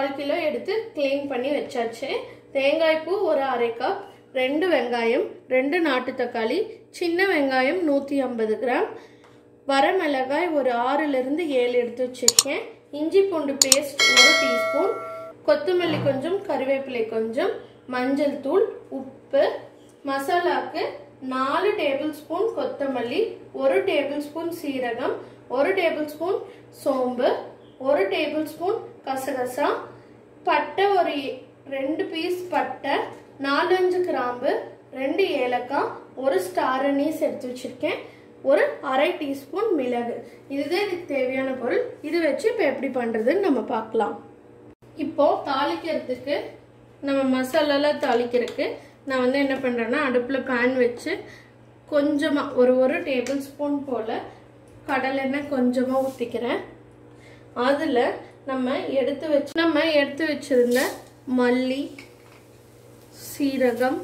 கால் kilo எடுத்து clean பண்ணி வச்சாச்சு தேங்காய் பூ ஒரு அரை கப் ரெண்டு வெங்காயம் ரெண்டு நாட்டு தக்காளி சின்ன வெங்காயம் நூற்றி ஐம்பது கிராம் வரமிளகாய் ஒரு ஆறுலேருந்து ஏழு எடுத்து வச்சுருக்கேன் இஞ்சி பூண்டு பேஸ்ட் ஒரு டீஸ்பூன் கொத்தமல்லி கொஞ்சம் கறிவேப்பிலை கொஞ்சம் மஞ்சள் தூள் உப்பு மசாலாக்கு நாலு டேபிள் ஸ்பூன் கொத்தமல்லி ஒரு டேபிள் ஸ்பூன் சீரகம் ஒரு டேபிள் ஸ்பூன் சோம்பு ஒரு டேபிள் ஸ்பூன் கசகசா பட்டை ஒரு ரெண்டு பீஸ் பட்டை நாலஞ்சு கிராம்பு ரெண்டு ஏலக்காய் ஒரு ஸ்டார் அனீஸ் எடுத்து வச்சிருக்கேன் ஒரு அரை டீஸ்பூன் மிளகு இதுதான் இதுக்கு தேவையான பொருள் இது வச்சு இப்போ எப்படி பண்ணுறதுன்னு நம்ம பார்க்கலாம் இப்போ தாளிக்கிறதுக்கு நம்ம மசாலாலாம் தாளிக்கிறதுக்கு நான் வந்து என்ன பண்ணுறேன்னா அடுப்பில் பேன் வச்சு கொஞ்சமாக ஒரு ஒரு டேபிள் ஸ்பூன் போல் கடலெண்ணெய் கொஞ்சமாக ஊற்றிக்கிறேன் அதில் நம்ம எடுத்து வச்சு நம்ம எடுத்து வச்சிருந்த மல்லி சீரகம்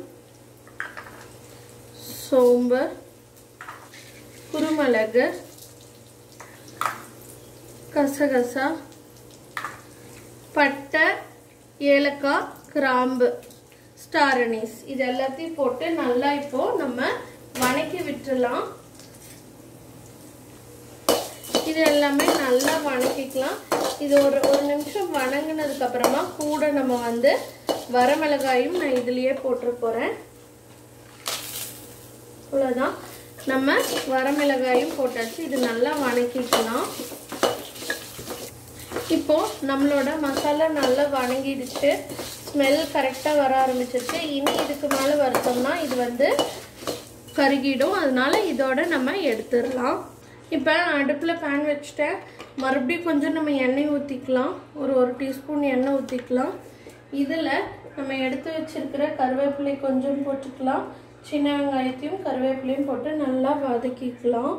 சோம்பு குருமிளகு கசகசா பட்டை ஏலக்காய் கிராம்பு ஸ்டார் அனீஸ் இது எல்லாத்தையும் போட்டு நல்லா இப்போ நம்ம வணக்கி விட்டுறலாம் இது எல்லாமே நல்லா வணக்கிக்கலாம் இது ஒரு ஒரு நிமிஷம் வணங்கினதுக்கு அப்புறமா கூட நம்ம வந்து வரமிளகாயும் நான் இதுலயே போட்டு போறேன் அவ்வளோதான் நம்ம வரமிளகாயும் போட்டாச்சு இது நல்லா வணக்கிக்கலாம் இப்போ நம்மளோட மசாலா நல்லா வணங்கிடுச்சு ஸ்மெல் கரெக்டாக வர ஆரம்பிச்சிருச்சு இனி இதுக்கு மேலே வறுத்தோம்னா இது வந்து கருகிடும் அதனால இதோட நம்ம எடுத்துடலாம் இப்போ அடுப்பில் பேன் வச்சுட்டேன் மறுபடியும் கொஞ்சம் நம்ம எண்ணெய் ஊற்றிக்கலாம் ஒரு ஒரு டீஸ்பூன் எண்ணெய் ஊற்றிக்கலாம் இதில் நம்ம எடுத்து வச்சிருக்கிற கருவேப்பிலை கொஞ்சம் போட்டுக்கலாம் சின்ன வெங்காயத்தையும் கருவேப்பிலையும் போட்டு நல்லா வதக்கிக்கலாம்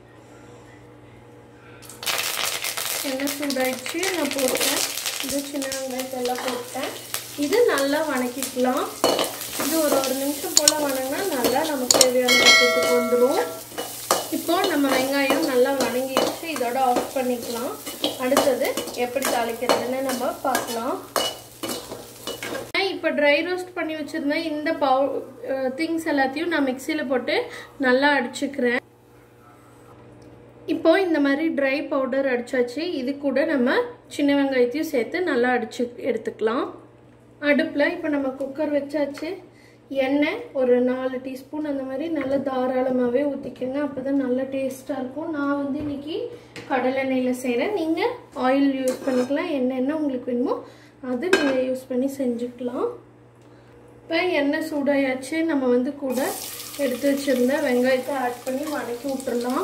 எண்ணெய் சூடாயிடுச்சு நான் போட்டேன் இது சின்ன வெங்காயத்தை எல்லாம் போட்டேன் இது நல்லா வணக்கிக்கலாம் இது ஒரு ஒரு நிமிஷம் போல் வணங்கினா நல்லா நமக்கு தேவையான பக்கத்துக்கு வந்துடும் இப்போ நம்ம வெங்காயம் நல்லா வணங்கிடுச்சு இதோட ஆஃப் பண்ணிக்கலாம் அடுத்தது எப்படி தாளிக்கிறதுன்னு நம்ம பார்க்கலாம் இப்போ ட்ரை ரோஸ்ட் பண்ணி வச்சுருந்தேன் இந்த பவு திங்ஸ் எல்லாத்தையும் நான் மிக்சியில் போட்டு நல்லா அடிச்சுக்கிறேன் இப்போ இந்த மாதிரி ட்ரை பவுடர் அடிச்சாச்சு இது கூட நம்ம சின்ன வெங்காயத்தையும் சேர்த்து நல்லா அடிச்சு எடுத்துக்கலாம் அடுப்பில் இப்போ நம்ம குக்கர் வச்சாச்சு எண்ணெய் ஒரு நாலு டீஸ்பூன் அந்த மாதிரி நல்லா தாராளமாகவே ஊற்றிக்கோங்க அப்போ தான் நல்லா டேஸ்ட்டாக இருக்கும் நான் வந்து இன்னைக்கு கடலெண்ணெயில் செய்கிறேன் நீங்கள் ஆயில் யூஸ் பண்ணிக்கலாம் எண்ணெய் என்ன உங்களுக்கு வேணுமோ அது நீங்கள் யூஸ் பண்ணி செஞ்சுக்கலாம் இப்போ எண்ணெய் சூடாயாச்சு நம்ம வந்து கூட எடுத்து வச்சுருந்த வெங்காயத்தை ஆட் பண்ணி வதக்கி விட்டுறலாம்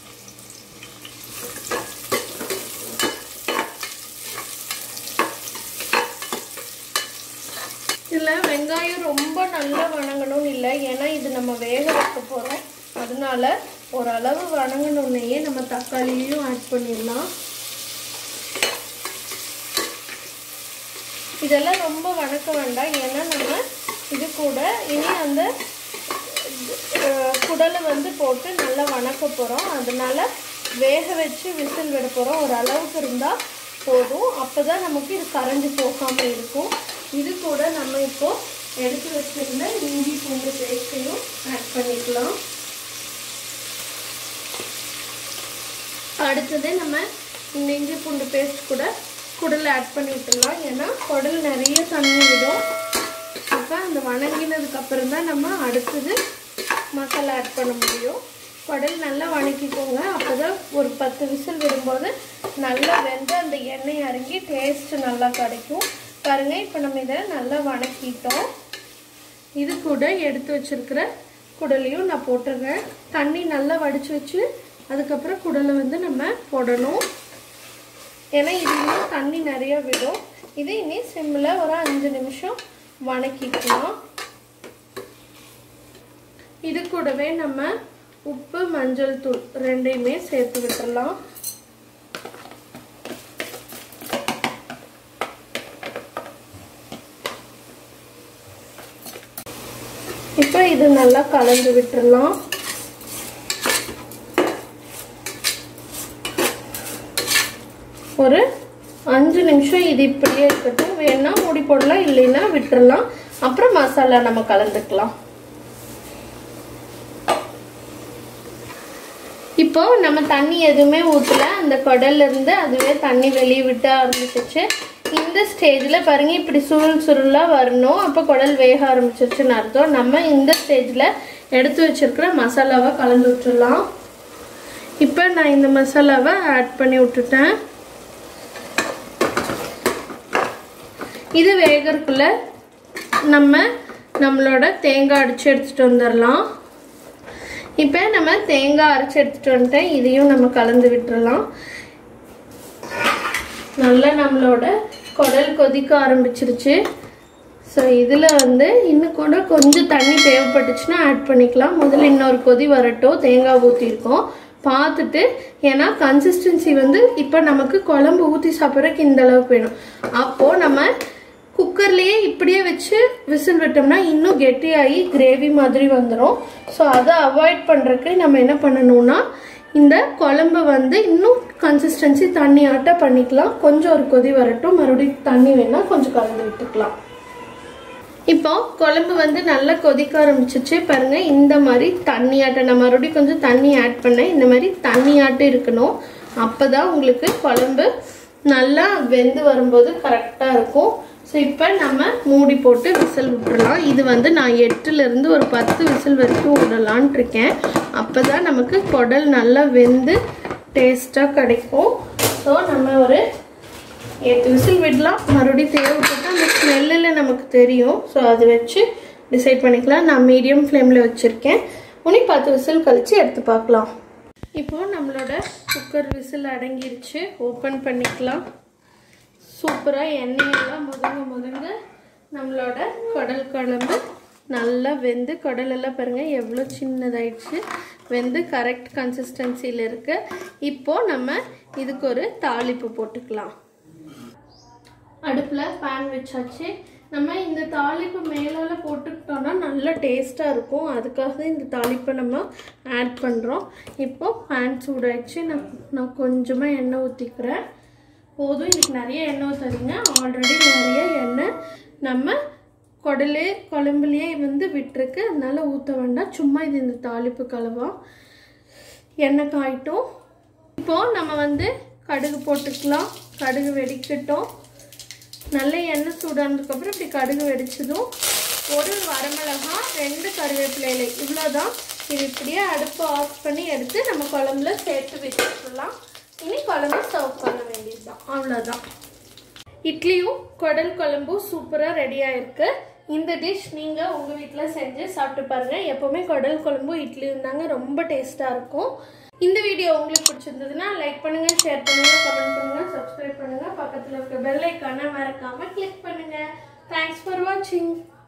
இதில் வெங்காயம் ரொம்ப நல்லா வணங்கணும்னு இல்லை ஏன்னா இது நம்ம வேக வைக்க போகிறோம் அதனால ஓரளவு வணங்கணுன்னே நம்ம தக்காளியும் ஆட் பண்ணிடலாம் இதெல்லாம் ரொம்ப வணக்க வேண்டாம் ஏன்னா நம்ம இது கூட இனி அந்த குடலை வந்து போட்டு நல்லா வணக்க போகிறோம் அதனால வேக வச்சு விசில் விட போகிறோம் ஒரு அளவுக்கு இருந்தால் போதும் அப்போ தான் நமக்கு இது கரைஞ்சி போகாமல் இருக்கும் இது கூட நம்ம இப்போ எடுத்து வச்சிருந்த இஞ்சி பூண்டு பேஸ்ட்டையும் ஆட் பண்ணிக்கலாம் அடுத்தது நம்ம இந்த இஞ்சி பூண்டு பேஸ்ட் கூட குடல் ஆட் பண்ணி விட்டுடலாம் ஏன்னா குடல் நிறைய தண்ணி விடும் அப்போ அந்த வணங்கினதுக்கு அப்புறம் தான் நம்ம அடுத்தது மசாலா ஆட் பண்ண முடியும் குடல் நல்லா வணக்கிக்கோங்க அப்போ தான் ஒரு பத்து விசில் விடும்போது நல்லா வெந்து அந்த எண்ணெய் இறங்கி டேஸ்ட் நல்லா கிடைக்கும் பாருங்க இப்போ நம்ம இதை நல்லா வணக்கிட்டோம் இது கூட எடுத்து வச்சிருக்கிற குடலையும் நான் போட்டுறேன் தண்ணி நல்லா வடித்து வச்சு அதுக்கப்புறம் குடலை வந்து நம்ம போடணும் ஏன்னா இது இன்னும் தண்ணி நிறைய விடும் இது இனி சிம்மில் ஒரு அஞ்சு நிமிஷம் வணக்கிக்கலாம் இது கூடவே நம்ம உப்பு மஞ்சள் தூள் ரெண்டையுமே சேர்த்து விட்டுடலாம் இப்போ இது நல்லா கலந்து விட்டுறலாம் ஒரு அஞ்சு நிமிஷம் இது இப்படியே இருக்கட்டும் வேணா மூடி போடலாம் இல்லைன்னா விட்டுறலாம் அப்புறம் மசாலா நம்ம கலந்துக்கலாம் இப்போ நம்ம தண்ணி எதுவுமே ஊற்றல அந்த குடல்ல இருந்து அதுவே தண்ணி வெளியே விட்டு ஆரம்பிச்சிச்சு இந்த ஸ்டேஜில் பாருங்க இப்படி சுருள் சுருளாக வரணும் அப்போ குடல் வேக ஆரம்பிச்சிருச்சுன்னு அர்த்தம் நம்ம இந்த ஸ்டேஜில் எடுத்து வச்சிருக்கிற மசாலாவை கலந்து விட்டுடலாம் இப்போ நான் இந்த மசாலாவை ஆட் பண்ணி விட்டுட்டேன் இது வேகறதுக்குள்ள நம்ம நம்மளோட தேங்காய் அடித்து எடுத்துகிட்டு வந்துடலாம் இப்போ நம்ம தேங்காய் அரைச்சி எடுத்துகிட்டு வந்துட்டேன் இதையும் நம்ம கலந்து விட்டுறலாம் நல்லா நம்மளோட குடல் கொதிக்க ஆரம்பிச்சிருச்சு ஸோ இதில் வந்து இன்னும் கூட கொஞ்சம் தண்ணி தேவைப்பட்டுச்சுன்னா ஆட் பண்ணிக்கலாம் முதல்ல இன்னொரு கொதி வரட்டும் தேங்காய் ஊற்றிருக்கோம் பார்த்துட்டு ஏன்னா கன்சிஸ்டன்சி வந்து இப்போ நமக்கு குழம்பு ஊற்றி சாப்பிட்றதுக்கு இந்த அளவுக்கு வேணும் அப்போது நம்ம குக்கர்லேயே இப்படியே வச்சு விசில் விட்டோம்னா இன்னும் கெட்டியாகி கிரேவி மாதிரி வந்துடும் ஸோ அதை அவாய்ட் பண்ணுறதுக்கு நம்ம என்ன பண்ணணும்னா இந்த குழம்பு வந்து இன்னும் கன்சிஸ்டன்சி தண்ணி ஆட்ட பண்ணிக்கலாம் கொஞ்சம் ஒரு கொதி வரட்டும் மறுபடியும் தண்ணி வேணால் கொஞ்சம் கலந்து விட்டுக்கலாம் இப்போ குழம்பு வந்து நல்லா கொதிக்க ஆரம்பிச்சிச்சு பாருங்க இந்த மாதிரி தண்ணி ஆட்ட நான் மறுபடியும் கொஞ்சம் தண்ணி ஆட் பண்ணேன் இந்த மாதிரி தண்ணி ஆட்டு இருக்கணும் அப்போதான் உங்களுக்கு குழம்பு நல்லா வெந்து வரும்போது கரெக்டாக இருக்கும் ஸோ இப்போ நம்ம மூடி போட்டு விசில் விட்டுறலாம் இது வந்து நான் எட்டுலேருந்து ஒரு பத்து விசில் வரைக்கும் விடலான்ட்டு இருக்கேன் அப்போ தான் நமக்கு குடல் நல்லா வெந்து டேஸ்ட்டாக கிடைக்கும் ஸோ நம்ம ஒரு எட்டு விசில் விடலாம் மறுபடியும் தேவைப்பட்டு அந்த ஸ்மெல்லில் நமக்கு தெரியும் ஸோ அதை வச்சு டிசைட் பண்ணிக்கலாம் நான் மீடியம் ஃப்ளேமில் வச்சுருக்கேன் உனி பத்து விசில் கழித்து எடுத்து பார்க்கலாம் இப்போது நம்மளோட குக்கர் விசில் அடங்கிருச்சு ஓப்பன் பண்ணிக்கலாம் சூப்பராக எண்ணெயெல்லாம் முதங்க முதங்க நம்மளோட குடல் குழம்பு நல்லா வெந்து குடலெல்லாம் பாருங்கள் எவ்வளோ சின்னதாயிடுச்சு வெந்து கரெக்ட் கன்சிஸ்டன்சியில் இருக்கு இப்போது நம்ம இதுக்கு ஒரு தாளிப்பு போட்டுக்கலாம் அடுப்பில் பேன் வச்சாச்சு நம்ம இந்த தாளிப்பு மேலால் போட்டுக்கிட்டோம்னா நல்ல டேஸ்ட்டாக இருக்கும் அதுக்காக இந்த தாளிப்பை நம்ம ஆட் பண்ணுறோம் இப்போது பேன் சூடாயிடுச்சு நான் நான் கொஞ்சமாக எண்ணெய் ஊற்றிக்கிறேன் போதும் இதுக்கு நிறைய எண்ணெய் ஊற்றாதீங்க ஆல்ரெடி நிறைய எண்ணெய் நம்ம குடலே குழம்புலையே வந்து விட்டுருக்கு அதனால ஊற்ற வேண்டாம் சும்மா இது இந்த தாளிப்பு கலவா எண்ணெய் காயிட்டும் இப்போது நம்ம வந்து கடுகு போட்டுக்கலாம் கடுகு வெடிக்கட்டும் நல்ல எண்ணெய் சூடானதுக்கப்புறம் இப்படி கடுகு வெடிச்சதும் ஒரு வரமிளகா ரெண்டு கருவேப்பிலை இலை இவ்வளோதான் இது இப்படியே அடுப்பு ஆஃப் பண்ணி எடுத்து நம்ம குழம்புல சேர்த்து வச்சுக்கலாம் இனி குழம்பு சர்வ் பண்ண வேண்டியதுதான் அவ்வளோதான் இட்லியும் குடல் குழம்பும் சூப்பராக ரெடியாக இருக்கு இந்த டிஷ் நீங்கள் உங்கள் வீட்டில் செஞ்சு சாப்பிட்டு பாருங்கள் எப்போவுமே குடல் குழம்பும் இட்லியும் தாங்க ரொம்ப டேஸ்ட்டாக இருக்கும் இந்த வீடியோ உங்களுக்கு பிடிச்சிருந்ததுன்னா லைக் பண்ணுங்கள் ஷேர் பண்ணுங்கள் கமெண்ட் பண்ணுங்கள் சப்ஸ்கிரைப் பண்ணுங்கள் பக்கத்தில் இருக்க பெல் ஐக்கானை மறக்காமல் கிளிக் பண்ணுங்கள் தேங்க்ஸ் ஃபார் வாட்சிங்